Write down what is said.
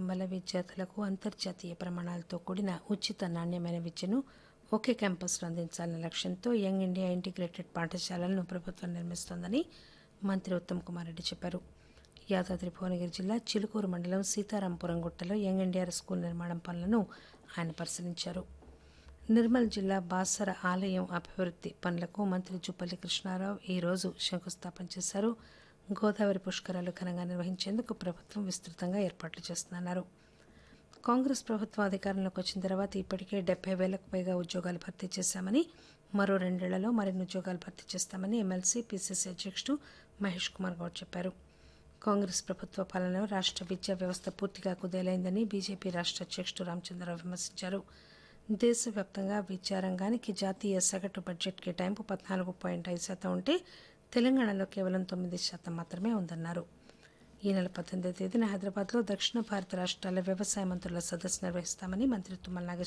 అందించడం వల్ల విద్యార్థులకు అంతర్జాతీయ ప్రమాణాలతో కూడిన ఉచిత నాణ్యమైన విద్యను ఒకే క్యాంపస్లో అందించాలనే లక్ష్యంతో యంగ్ ఇండియా ఇంటిగ్రేటెడ్ పాఠశాలలను ప్రభుత్వం నిర్మిస్తోందని మంత్రి ఉత్తమ్ కుమార్ రెడ్డి చెప్పారు యాదాద్రి భువనగిరి జిల్లా చిలుకూరు మండలం సీతారాంపురం గుట్టలో యంగ్ ఇండియా స్కూల్ నిర్మాణం పనులను ఆయన పరిశీలించారు నిర్మల్ జిల్లా బాసర ఆలయం అభివృద్ధి పనులకు మంత్రి జుపల్లి కృష్ణారావు ఈరోజు శంకుస్థాపన చేశారు గోదావరి పుష్కరాలు ఘనంగా నిర్వహించేందుకు ప్రభుత్వం విస్తృతంగా ఏర్పాట్లు చేస్తుందన్నారు కాంగ్రెస్ ప్రభుత్వం అధికారంలోకి వచ్చిన తర్వాత ఇప్పటికే డెబ్బై వేలకు పైగా ఉద్యోగాలు భర్తీ చేశామని మరో రెండేళ్లలో మరిన్ని ఉద్యోగాలు భర్తీ చేస్తామని ఎమ్మెల్సీ పీసీసీ అధ్యక్షుడు మహేష్ కుమార్ గౌడ్ చెప్పారు కాంగ్రెస్ ప్రభుత్వ పాలనలో రాష్ట్ర విద్యా వ్యవస్థ పూర్తిగా కుదేలైందని బీజేపీ రాష్ట్ర అధ్యక్షుడు రామచంద్రరావు విమర్శించారు దేశవ్యాప్తంగా విద్యారంగానికి జాతీయ సగటు బడ్జెట్ కేటాయింపు పద్నాలుగు పాయింట్ ఐదు శాతం ఉంటే తెలంగాణలో కేవలం తొమ్మిది శాతం మాత్రమే ఉందన్నారు ఈ నెల పద్దెనిమిదో తేదీన హైదరాబాద్లో దక్షిణ భారత రాష్ట్రాల వ్యవసాయ మంత్రుల సదస్సు నిర్వహిస్తామని మంత్రి తుమ్మల నాగేశ్వరరావు